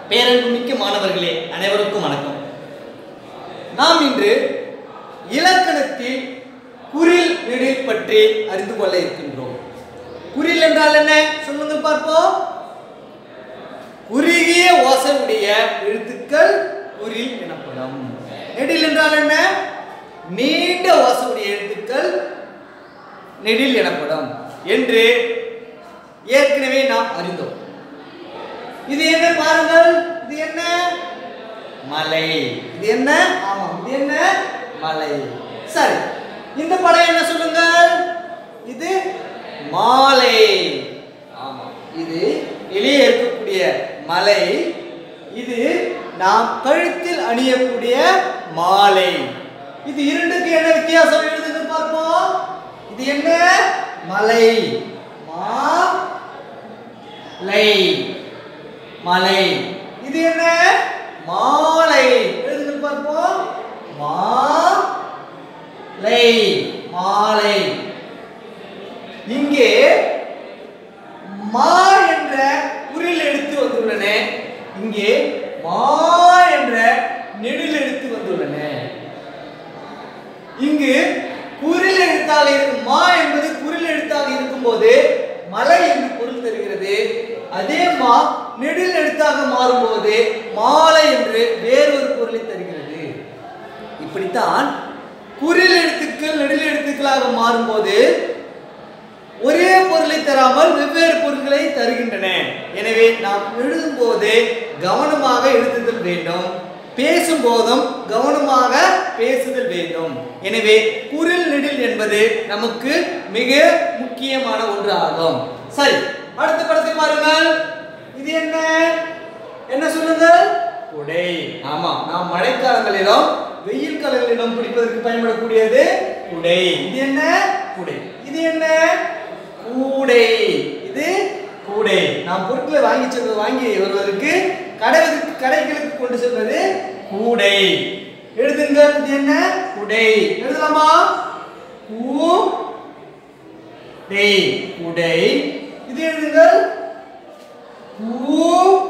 பேரன்புமிக்க மாணவர்களே அனைவருக்கும் வணக்கம் நாம் இன்று இலக்கணத்தில் குறில் நெடில் பற்றி அறிந்து கொள்ள இருக்கின்றோம் குறில் என்றால் என்ன சொல்லுங்கள் பார்ப்போம் குறுகிய ஓசையுடைய எழுத்துக்கள் குறில் எனப்படும் நெடில் என்றால் என்ன நீண்ட ஓசையுடைய எழுத்துக்கள் நெடில் எனப்படும் என்று ஏற்கனவே நாம் அறிந்தோம் இது என்ன பாருங்கள் இது என்ன மலை இது என்ன ஆமாம் இது என்ன மலை சரி இந்த படம் என்ன சொல்லுங்கள் இது மாலை ஆமாம் இது வெளியே இருக்கக்கூடிய மலை இது நாம் கழுத்தில் அணியக்கூடிய மாலை இது இரண்டுக்கு என்ன வித்தியாசம் எழுதுங்க பார்ப்போம் இது என்ன மலை மாலை மலை இது என்ன மாலை எழுதுங்க பார்ப்போம் மாலை மாலை இங்கே மா என்ற குறில் எழுத்து வந்துள்ளன இங்கே மா என்ற நெடில் எழுத்து வந்துள்ளன இங்கு குறில் எழுத்தாக இருக்கும் மா என்பது குறில் எழுத்தாக இருக்கும்போது மலை என்று பொருள் தருகிறது அதே மா நெடில் எழுத்தாக மாறும்போது மாலை என்று வேறொரு பொருளை தருகிறது இப்படித்தான் குறில் எழுத்துக்கள் நெடில் எழுத்துக்களாக மாறும்போது ஒரே பொருளை தராமல் வெவ்வேறு பொருட்களை தருகின்றன எனவே நாம் எழுதும்போது கவனமாக எழுதுதல் வேண்டும் பேசும் போதும் கவனமாக பேசுதல் வேண்டும் எனவே குரில் நெடில் என்பது நமக்கு மிக முக்கியமான ஒன்று ஆகும் சரி அடுத்த படத்தை பாருங்கள் இது என்ன என்ன சொல்லுங்கள் குடை ஆமா நாம் மழைக்காலங்களிலும் வெயில் காலங்களிலும் பிடிப்பதற்கு பயன்படக்கூடியது குடை இது என்ன குடை இது என்ன கூடை இது கூடை நாம் பொருட்களை வாங்கி செல்வது வாங்கி வருவதற்கு கடைகளுக்கு கடைகளுக்கு கொண்டு செல்வது கூடை எழுதுங்கள் இது என்ன குடை எழுதலாமா கூ டேய் குடை இது எழுதுங்கள் கூ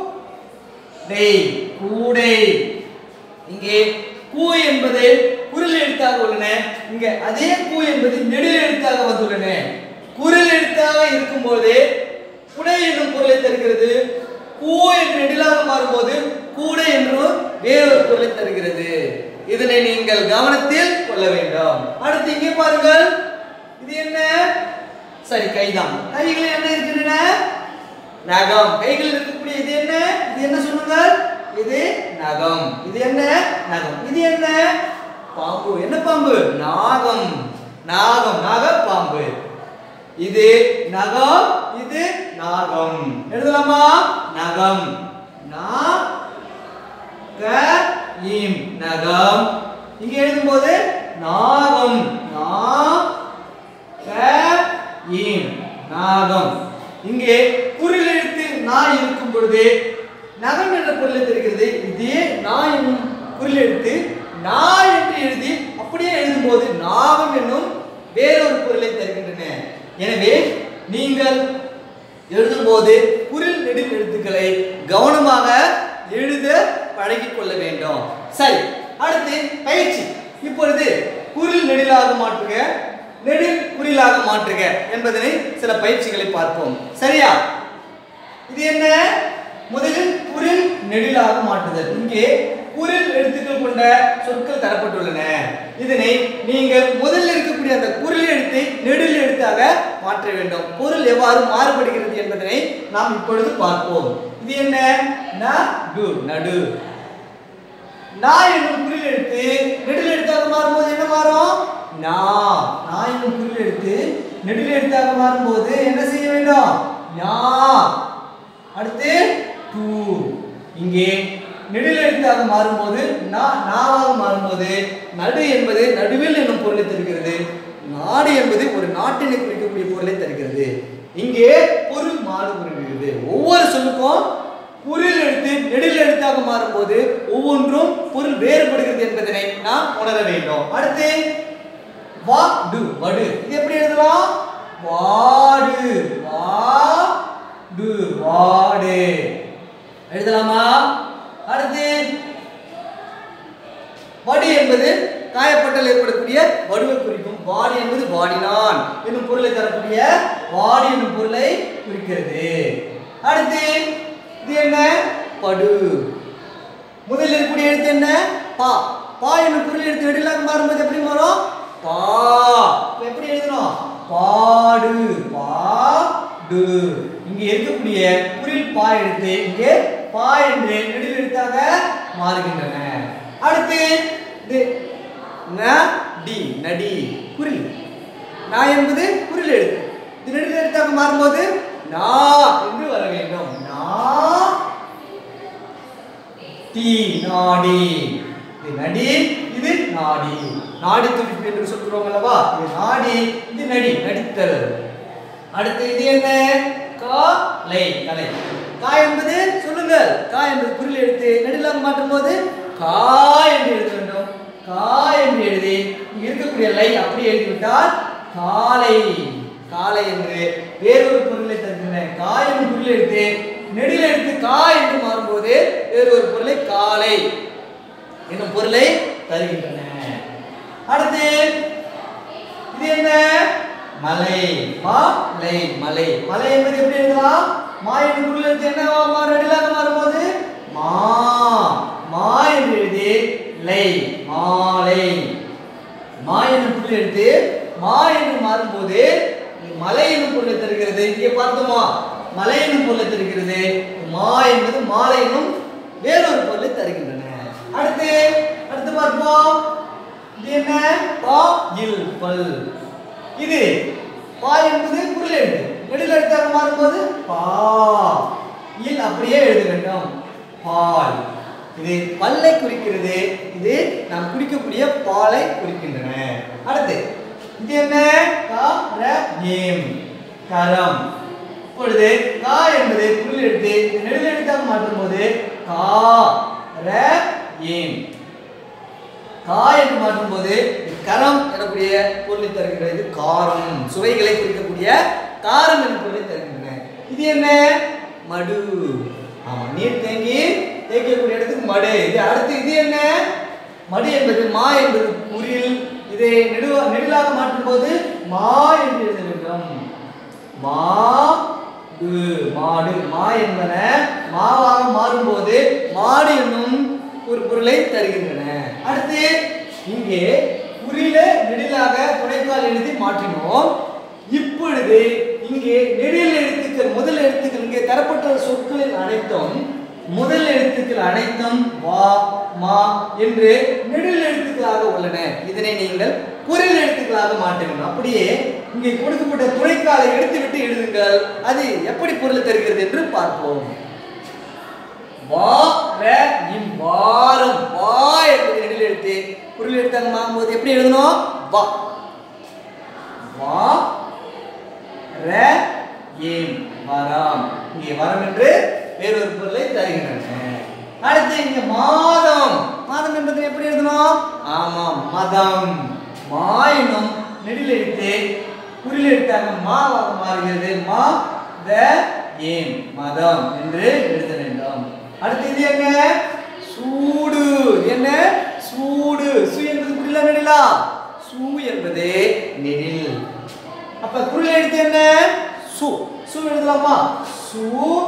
டேய் கூடை இங்கே கூ என்பது குரில் எழுத்தாக உள்ளன இங்க அதே கூ என்பது நெடில் எழுத்தாக வந்துள்ளன குரில் எழுத்தாக இருக்கும்போது குடை என்னும் பொருளை தருகிறது கூ என்று நெடிலாக மாறும்போது கூடை என்றும் வேறொரு பொருளை தருகிறது இதனை நீங்கள் கவனத்தில் கொள்ள வேண்டும் அடுத்து இங்கே பாருங்கள் இது என்ன சரி கைதான் கைகள் என்ன இருக்கின்றன நகம் கைகள் இருக்கக்கூடிய இது என்ன இது என்ன சொல்லுங்கள் இது நகம் இது என்ன நகம் இது என்ன பாம்பு என்ன பாம்பு நாகம் நாகம் நாக பாம்பு இது நகம் இது நாகம் எழுதலாமா நகம் நா க இம் நகம் இங்க எழுதும்போது நாகம் நா க இம் நாகம் இங்கே குரில் எழுத்து நா இருக்கும் பொழுது நகம் என்ற பொருளை தெரிகிறது இதே நா என்னும் குரில் எழுத்து நா என்று எழுதி அப்படியே எழுதும்போது நாகம் என்னும் வேறொரு பொருளை தருகின்றன எனவே நீங்கள் எழுதும்போது குரில் நெடில் எழுத்துக்களை கவனமாக எழுத பழகிக் கொள்ள வேண்டும் சரி அடுத்து பயிற்சி இப்பொழுது குரில் நெடிலாக மாற்றுக நெடில் குறிலாக மாற்றுக என்பதனை சில பயிற்சிகளை பார்ப்போம் சரியா இது என்ன முதலில் குரில் நெடிலாக மாற்றுதல் இங்கே குரில் எழுத்துக்கள் கொண்ட சொற்கள் தரப்பட்டுள்ளன இதனை நீங்கள் முதலில் இருக்கக்கூடிய அந்த குரில் எழுத்தை நெடில் எழுத்தாக மாற்ற வேண்டும் பொருள் எவ்வாறு மாறுபடுகிறது என்பதனை நாம் இப்பொழுது பார்ப்போம் இது என்ன நடு நடு நா என்னும் குறில் எழுத்து நெடில் எழுத்தாக மாறும்போது என்ன மாறும் நா நா என்னும் குறில் எழுத்து நெடில் எழுத்தாக மாறும்போது என்ன செய்ய வேண்டும் நா அடுத்து டூ இங்கே நெடில் எழுத்தாக மாறும்போது நா நாவாக மாறும்போது நடு என்பது நடுவில் என்னும் பொருளை தருகிறது நாடு என்பது ஒரு நாட்டினை குறிக்கக்கூடிய பொருளை தருகிறது இங்கே பொருள் மாறுபடுகிறது ஒவ்வொரு சொல்லுக்கும் குறில் எழுத்து நெடில் எழுத்தாக மாறும்போது ஒவ்வொன்றும் பொருள் வேறுபடுகிறது என்பதனை நாம் உணர வேண்டும் அடுத்து வா டு வடு இது எப்படி எழுதலாம் வாடு வா டு வாடு எழுதலாமா வடி என்பது காயப்பட்டால் ஏற்படக்கூடிய வடுவை குறிக்கும் வாடி என்பது வாடினான் என்னும் பொருளை தரக்கூடிய வாடி என்னும் பொருளை குறிக்கிறது அடுத்து இது என்ன படு முதலில் இருக்கக்கூடிய எழுத்து என்ன பா பா என்னும் பொருள் எழுத்து நெடிலாக மாறும்போது எப்படி மாறும் பா இப்ப எப்படி எழுதணும் பாடு பாடு இங்க இருக்கக்கூடிய குறில் பா எழுத்து இங்கே பா என்று நெடில் எழுத்தாக மாறுகின்றன அடுத்து இது ந டி நடி குறில் நா என்பது குறில் எழுத்து இது நெடில் எழுத்தாக மாறும்போது நா என்று வர வேண்டும் நா டி நாடி இது நடி இது நாடி நாடி துடிப்பு என்று சொல்கிறோம் அல்லவா இது நாடி இது நடி நடித்தல் அடுத்து இது என்ன காலை கலை கா என்பது சொல்லுங்கள் கா என்பது குறில் எடுத்து நெடிலாக மாற்றும் போது கா என்று எழுத வேண்டும் கா என்று எழுதி இங்க இருக்கக்கூடிய லை அப்படி எழுதிவிட்டால் காலை காலை என்று வேறொரு பொருளை தருகின்றன கா என்னும் பொருள் எடுத்து நெடில் எடுத்து கா என்று மாறும்போது வேறொரு பொருளை காலை என்னும் பொருளை தருகின்றன அடுத்து இது என்ன மலை மலை மலை மலை என்பது எப்படி எழுதலாம் மா என்று பொருள் எடுத்து என்ன மாறும் நெடிலாக மாறும்போது மா மா என்று எழுதி லை மாலை மா என்னும் பொருள் எடுத்து மா என்று மாறும்போது மலை என்னும் பொருளை தருகிறது இங்கே பார்த்தோமா மலை என்னும் பொருளை தருகிறது மா என்பது மாலை என்னும் வேறொரு பொருளை தருகின்றன அடுத்து அடுத்து பார்ப்போம் இது என்ன பா இல் பல் இது பா என்பது குரல் எழுத்து நெடில் எழுத்தாக மாறும்போது பா இல் அப்படியே எழுத வேண்டும் பால் இது பல்லை குறிக்கிறது இது நாம் குடிக்கக்கூடிய பாலை குறிக்கின்றன அடுத்து இது என்ன கா ர ஏம் கரம் இப்பொழுது கா என்பது குரல் எழுத்து இது நெடில் எழுத்தாக மாற்றும் போது கா ர ஏம் கா என்று மாற்றும்போது கரம் எனக்கூடிய பொருளை தருகின்றது இது காரம் சுவைகளை குறிக்கக்கூடிய காரம் என்ற பொருளை தருகின்றன இது என்ன மடு ஆமா நீர் தேங்கி தேய்க்கக்கூடிய இடத்துக்கு மடு இது அடுத்து இது என்ன மடு என்பது மா என்பது குறில் இதை நெடுவா நெடிலாக மாற்றும் போது மா என்று எழுத வேண்டும் மா டு மாடு மா என்பன மாவாக மாறும்போது மாடு என்னும் ஒரு பொருளை தருகின்றன அடுத்து இங்கே குறியில நெடிலாக துணைக்கால் எழுதி மாற்றினோம் இப்பொழுது இங்கே நெடில் எழுத்துக்கள் முதல் எழுத்துக்கள் இங்கே தரப்பட்ட சொற்களில் அனைத்தும் முதல் எழுத்துக்கள் அனைத்தும் வா மா என்று நெடில் எழுத்துக்களாக உள்ளன இதனை நீங்கள் குரல் எழுத்துக்களாக மாற்றுங்கள் அப்படியே இங்கே கொடுக்கப்பட்ட துணைக்காலை எடுத்துவிட்டு எழுதுங்கள் அது எப்படி பொருள் தருகிறது என்று பார்ப்போம் வா ர இம் வாரம் வா என்பது நெடில் எழுத்து குரல் எழுத்தாக மாறும்போது எப்படி எழுதணும் வா வா ர ஏம் வரம் இங்கே வரம் என்று வேறொரு பொருளை தருகின்றன அடுத்து இங்க மாதம் மாதம் என்பது எப்படி எழுதணும் ஆமாம் மதம் மா என்னும் நெடில் எழுத்து குறில் எழுத்தாக மாவாக மாறுகிறது மா த ஏம் மதம் என்று எழுத வேண்டும் அடுத்து இது என்ன சூடு இது என்ன சூடு சு என்பது குறிலா நெடிலா சு என்பது நெடில் அப்ப குரல் எழுத்து என்ன சு சு எழுதலாமா சு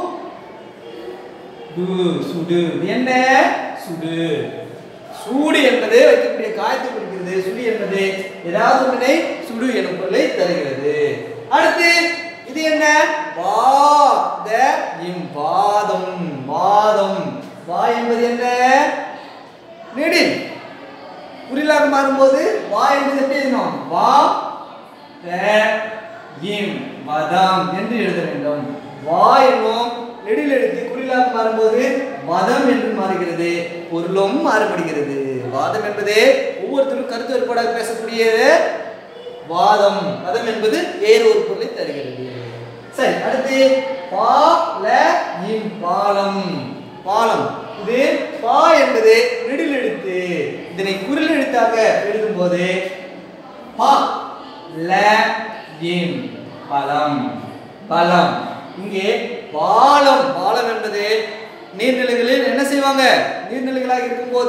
டு சுடு இது என்ன சுடு சூடு என்பது வைக்கக்கூடிய காயத்தை குறிக்கிறது சுடு என்பது ஏதாவது ஒன்றினை சுடு எனும் பொருளை தருகிறது அடுத்து இது என்ன வா த இம் வாதம் வாதம் வா என்பது என்ன நெடில் குறிலாக மாறும்போது வா என்பது எப்படி எழுதணும் வா த இம் வதம் என்று எழுத வேண்டும் வா என்னும் நெடில் எழுத்து குறிலாக மாறும்போது வதம் என்று மாறுகிறது பொருளும் மாறுபடுகிறது வாதம் என்பது ஒவ்வொருத்தரும் கருத்து வேறுபாடாக பேசக்கூடிய வாதம் வதம் என்பது வேறு ஒரு பொருளை தருகிறது சரி அடுத்து பா ல இம் பாலம் பாலம் இது பா என்பது நெடில் எழுத்து இதனை குரில் எழுத்தாக எழுதும்போது பா ல இம் பலம் பலம் இங்கே பாலம் பாலம் என்பது நீர்நிலைகளில் என்ன செய்வாங்க நீர்நிலைகளாக இருக்கும்போது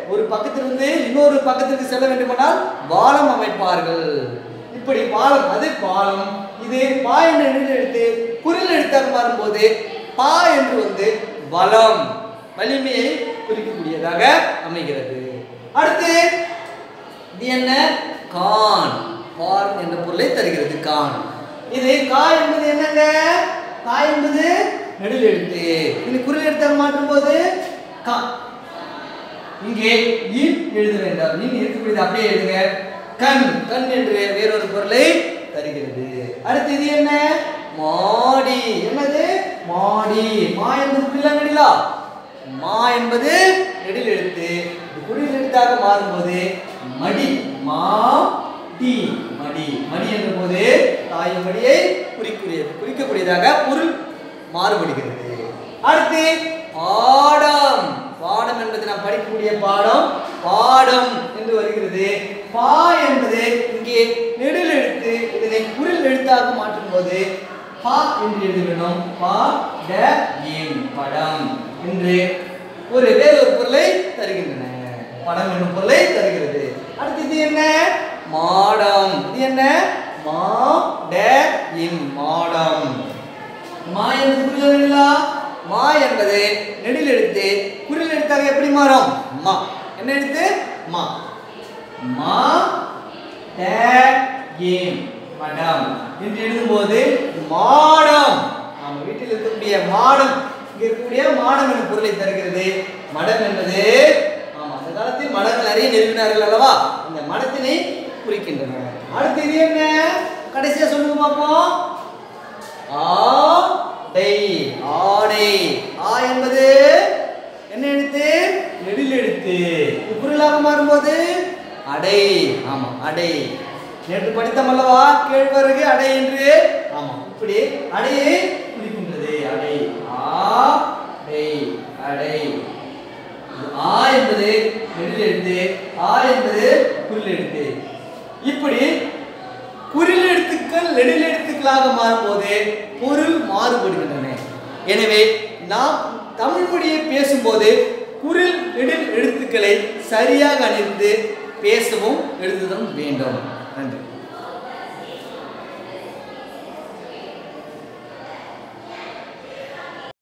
ஒரு பக்கத்திலிருந்து இன்னொரு பக்கத்திற்கு செல்ல வேண்டுமானால் பாலம் அமைப்பார்கள் இப்படி பாலம் அது பாலம் இது பா என்ற எழுத்து எடுத்து குரில் எழுத்தாக மாறும்போது பா என்று வந்து பலம் வலிமையை குறிக்கக்கூடியதாக அமைகிறது அடுத்து இது என்ன கான் கான் என்ற பொருளை தருகிறது கான் இது கா என்பது என்னங்க கா என்பது நெடில் எழுத்து இது குரில் எழுத்தாக மாற்றும் போது கா இங்கே இன் எழுத வேண்டாம் இன் இருக்கக்கூடியது அப்படியே எழுதுங்க கண் கண் என்று வேறொரு பொருளை தருகிறது அடுத்து இது என்ன மாடி என்னது மாடி மா என்பது புரியல நெடிலா மா என்பது நெடில் எழுத்து இது குடில் எழுத்தாக மாறும்போது மடி மா டி மடி மடி என்ற போது தாய் மடியை குறிக்கூடியது குறிக்கக்கூடியதாக பொருள் மாறுபடுகிறது அடுத்து பாடம் பாடம் என்பது நாம் படிக்கக்கூடிய பாடம் பாடம் என்று வருகிறது பா என்பது இங்கே நெடில் எழுத்து இதனை குரில் எழுத்தாக மாற்றும் போது பா என்று எழுத வேண்டும் பா ட ஏம் படம் என்று ஒரு வேறொரு பொருளை தருகின்றன படம் என்னும் பொருளை தருகிறது அடுத்து இது என்ன மாடம் இது என்ன மா ட இம் மாடம் மா என்பது புரியவில்லைங்களா மா என்பது நெடில் எழுத்து குரில் எழுத்தாக எப்படி மாறும் மா என்ன எழுத்து மா மா ட ஏம் மடம் என்று எழுதும்போது மாடம் நம்ம வீட்டில் இருக்கக்கூடிய மாடம் இங்க இருக்கக்கூடிய மாடம் என்ற பொருளை தருகிறது மடம் என்பது ஆமா அந்த காலத்தில் மடங்கள் நிறைய நிறுவினார்கள் அல்லவா இந்த மடத்தினை குறிக்கின்றன அடுத்து இது என்ன கடைசியா சொல்லுங்க பார்ப்போம் ஆடை ஆடை ஆ என்பது என்ன எழுத்து நெடில் எழுத்து இது குரலாக மாறும்போது அடை ஆமா அடை நேற்று படித்தோம் அல்லவா கேழ்வரகு அடை என்று ஆமா இப்படி அடையை குறிக்கின்றது அடை ஆ டை அடை இது ஆ என்பது நெடில் எழுத்து ஆ என்பது குரில் எழுத்து இப்படி குறில் எழுத்துக்கள் நெடில் எழுத்துக்களாக மாறும்போது பொருள் மாறுபடுகின்றன எனவே நாம் தமிழ் மொழியை பேசும்போது குரில் நெடில் எழுத்துக்களை சரியாக அணிந்து பேசவும் எழுதுதலும் வேண்டும் நன்றி